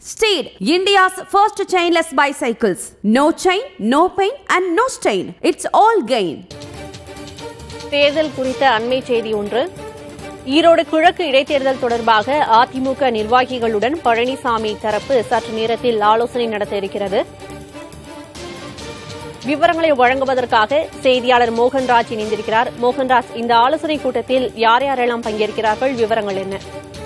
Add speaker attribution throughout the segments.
Speaker 1: Steed, India's first chainless bicycles. No chain, no pain, and no stain. It's all gain.
Speaker 2: தேர்தல் குறித்த அண்மை செய்தி ஒன்று ஈரோடு கிழக்கு இடைத்தேர்தல் தொடர்பாக அதிமுக நிர்வாகிகளுடன் பழனிசாமி தரப்பு சற்று நேரத்தில் ஆலோசனை நடத்த இருக்கிறது விவரங்களை வழங்குவதற்காக செய்தியாளர் மோகன்ராஜ் இணைந்திருக்கிறார் மோகன்ராஜ் இந்த ஆலோசனை கூட்டத்தில் யார் யாரெல்லாம் பங்கேற்கிறார்கள் விவரங்கள் என்ன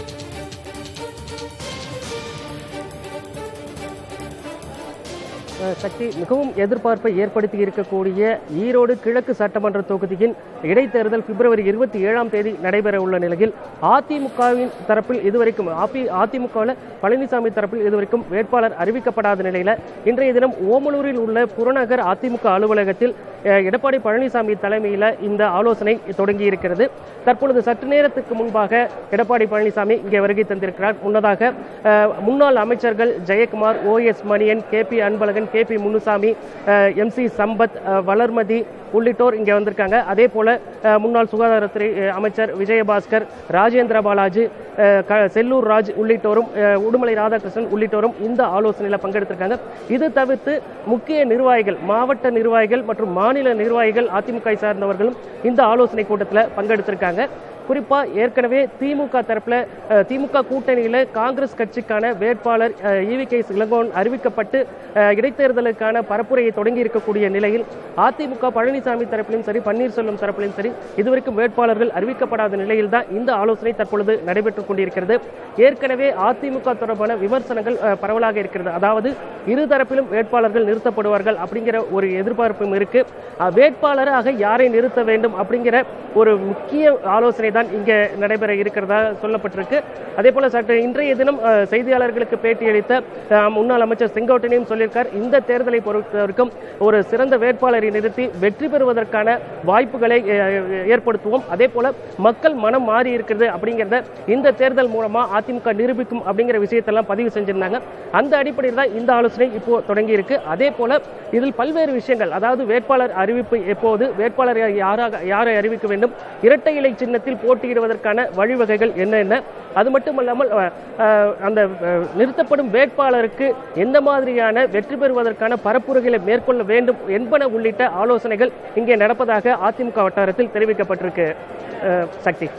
Speaker 3: அஹ் சக்தி மிகவும் எதிர்பார்ப்பை ஏற்படுத்தி இருக்கக்கூடிய ஈரோடு கிழக்கு சட்டமன்ற தொகுதியின் இடைத்தேர்தல் பிப்ரவரி இருபத்தி ஏழாம் தேதி நடைபெற உள்ள நிலையில் அதிமுகவின் தரப்பில் இதுவரைக்கும் ஆபி அதிமுகவில் பழனிசாமி தரப்பில் இதுவரைக்கும் வேட்பாளர் அறிவிக்கப்படாத நிலையில இன்றைய தினம் ஓமலூரில் உள்ள புறநகர் அதிமுக அலுவலகத்தில் அஹ், எடப்பாடி பழனிசாமி தலைமையில் இந்த ஆலோசனை தொடங்கி இருக்கிறது தற்பொழுது சற்று நேரத்துக்கு முன்பாக எடப்பாடி பழனிசாமி இங்கே வருகை தந்திருக்கிறார் முன்னதாக அஹ், முன்னாள் அமைச்சர்கள் Jayakumar O S Manian K P Anbazhagan K P Munusamy M C Sampath அஹ், வளர்மதி உள்ளிட்டோர் இங்கே வந்திருக்காங்க அதே போல அஹ், முன்னாள் சுகாதாரத்துறை அஹ், அமைச்சர் விஜயபாஸ்கர் ராஜேந்திர பாலாஜி அஹ், க- செல்லூர் ராஜ் உள்ளிட்டோரும் அஹ், உடுமலை ராதாகிருஷ்ணன் உள்ளிட்டோரும் இந்த ஆலோசனையில் பங்கெடுத்திருக்காங்க இது தவிர்த்து முக்கிய நிர்வாகிகள் மாவட்ட நிர்வாகிகள் மற்றும் மாநில நிர்வாகிகள் அதிமுக சார்ந்தவர்களும் இந்த ஆலோசனை கூட்டத்தில் பங்கெடுத்திருக்காங்க குறிப்பா ஏற்கனவே திமுக தரப்புல அஹ், திமுக கூட்டணியில காங்கிரஸ் கட்சிக்கான வேட்பாளர் இவி கே இளங்கோவன் அறிவிக்கப்பட்டு அஹ், இடைத்தேர்தலுக்கான பரப்புரையை தொடங்கி இருக்கக்கூடிய நிலையில் அதிமுக பழனிசாமி தரப்பிலும் சரி பன்னீர்செல்வம் தரப்பிலும் சரி இதுவரைக்கும் வேட்பாளர்கள் அறிவிக்கப்படாத நிலையில் தான் இந்த ஆலோசனை தற்பொழுது நடைபெற்றுக் கொண்டிருக்கிறது ஏற்கனவே அதிமுக தொடர்பான விமர்சனங்கள் அஹ், பரவலாக இருக்கிறது அதாவது இரு தரப்பிலும் வேட்பாளர்கள் நிறுத்தப்படுவார்கள் அப்படிங்கிற ஒரு எதிர்பார்ப்பும் இருக்கு அஹ், வேட்பாளராக யாரை நிறுத்த வேண்டும் அப்படிங்கிற ஒரு முக்கிய ஆலோசனை தான் இங்கே நடைபெற இருக்கிறதா சொல்லப்பட்டிருக்கு அதே போல சற்று இன்றைய தினம் அஹ், செய்தியாளர்களுக்கு பேட்டியளித்த அஹ், முன்னாள் அமைச்சர் செங்கோட்டனையும் சொல்லியிருக்கார் இந்த தேர்தலை பொறுத்தவரைக்கும் ஒரு சிறந்த வேட்பாளரை நிறுத்தி வெற்றி பெறுவதற்கான வாய்ப்புகளை அஹ், ஏற்படுத்துவோம் அதே போல மக்கள் மனம் மாறி இருக்கிறது அப்படிங்கிறத இந்த தேர்தல் மூலமா அதிமுக நிரூபிக்கும் அப்படிங்கிற விஷயத்தெல்லாம் பதிவு செஞ்சிருந்தாங்க அந்த அடிப்படையில் தான் இந்த ஆலோசனை இப்போ தொடங்கி இருக்கு அதே போல இதில் பல்வேறு விஷயங்கள் அதாவது வேட்பாளர் அறிவிப்பு எப்போது வேட்பாளரை யாராக யாரை அறிவிக்க வேண்டும் இரட்டை இலை சின்னத்தில் போட்டியிடுவதற்கான வழிவகைகள் என்னென்ன அது மட்டுமல்லாமல் அஹ், அஹ், அந்த அஹ், நிறுத்தப்படும் வேட்பாளருக்கு எந்த மாதிரியான வெற்றி பெறுவதற்கான பரப்புரைகளை மேற்கொள்ள வேண்டும் என்பன உள்ளிட்ட ஆலோசனைகள் இங்கே நடப்பதாக அதிமுக வட்டாரத்தில் தெரிவிக்கப்பட்டிருக்கு அஹ், சக்தி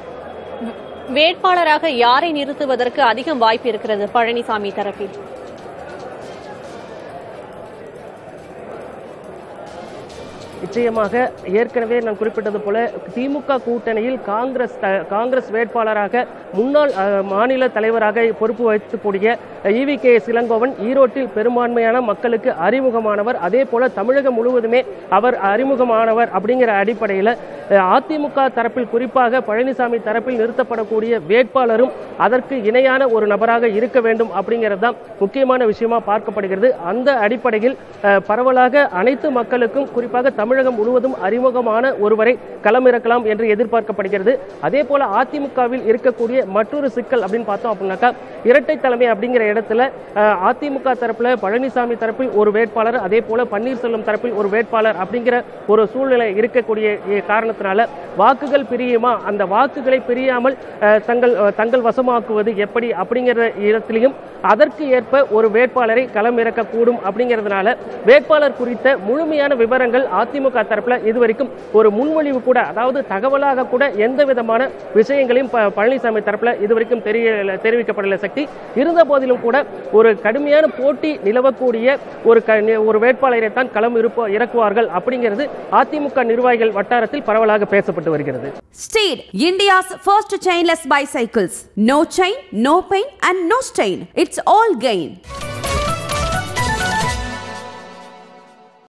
Speaker 2: வேட்பாளராக யாரை நிறுத்துவதற்கு அதிகம் வாய்ப்பு இருக்கிறது பழனிசாமி தரப்பில்
Speaker 3: நிச்சயமாக ஏற்கனவே நான் குறிப்பிட்டது போல திமுக கூட்டணியில் காங்கிரஸ் த- காங்கிரஸ் வேட்பாளராக முன்னாள் அஹ், மாநில தலைவராக பொறுப்பு வகிக்கக்கூடிய இவி கே இளங்கோவன் ஈரோட்டில் பெரும்பான்மையான மக்களுக்கு அறிமுகமானவர் அதே போல தமிழகம் முழுவதுமே அவர் அறிமுகமானவர் அப்படிங்கிற அடிப்படையில் அஹ், அதிமுக தரப்பில் குறிப்பாக பழனிசாமி தரப்பில் நிறுத்தப்படக்கூடிய வேட்பாளரும் அதற்கு இணையான ஒரு நபராக இருக்க வேண்டும் அப்படிங்கிறது தான் முக்கியமான விஷயமா பார்க்கப்படுகிறது அந்த அடிப்படையில் அஹ், பரவலாக அனைத்து மக்களுக்கும் குறிப்பாக தமிழகம் முழுவதும் அறிமுகமான ஒருவரை களமிறக்கலாம் என்று எதிர்பார்க்கப்படுகிறது அதே போல அதிமுகவில் இருக்கக்கூடிய மற்றொரு சிக்கல் அப்படின்னு பார்த்தோம் அப்படின்னாக்கா இரட்டை தலைமை அப்படிங்கிற இடத்துல அஹ், அதிமுக தரப்புல பழனிசாமி தரப்பில் ஒரு வேட்பாளர் அதே போல பன்னீர்செல்வம் தரப்பில் ஒரு வேட்பாளர் அப்படிங்கிற ஒரு சூழ்நிலை இருக்கக்கூடிய இ- காரணத்தினால வாக்குகள் பிரியுமா அந்த வாக்குகளை பிரியாமல் அஹ், தங்கள் அஹ், தங்கள் வசமாக்குவது எப்படி அப்படிங்கிற இடத்திலையும் அதற்கு ஏற்ப ஒரு வேட்பாளரை களமிறக்கக்கூடும் அப்படிங்கிறதுனால வேட்பாளர் குறித்த முழுமையான விவரங்கள் அதிமுக தரப்புல இதுவரைக்கும் ஒரு முன்மொழிவு கூட அதாவது தகவலாக கூட எந்த விதமான விஷயங்களையும் ப- பழனிசாமி தரப்புல இதுவரைக்கும் தெரிய தெரிவிக்கப்படல சக்தி இருந்த போதிலும் கூட ஒரு கடுமையான போட்டி நிலவக்கூடிய ஒரு க- ஒரு வேட்பாளரை தான் களம் இருப்ப இறக்குவார்கள் அப்படிங்கிறது அதிமுக நிர்வாகிகள் வட்டாரத்தில் பரவலாக பேசப்பட்டு வருகிறது
Speaker 1: Steed, India's first chainless bicycles. No chain, no pain, and no stain. It's all gain.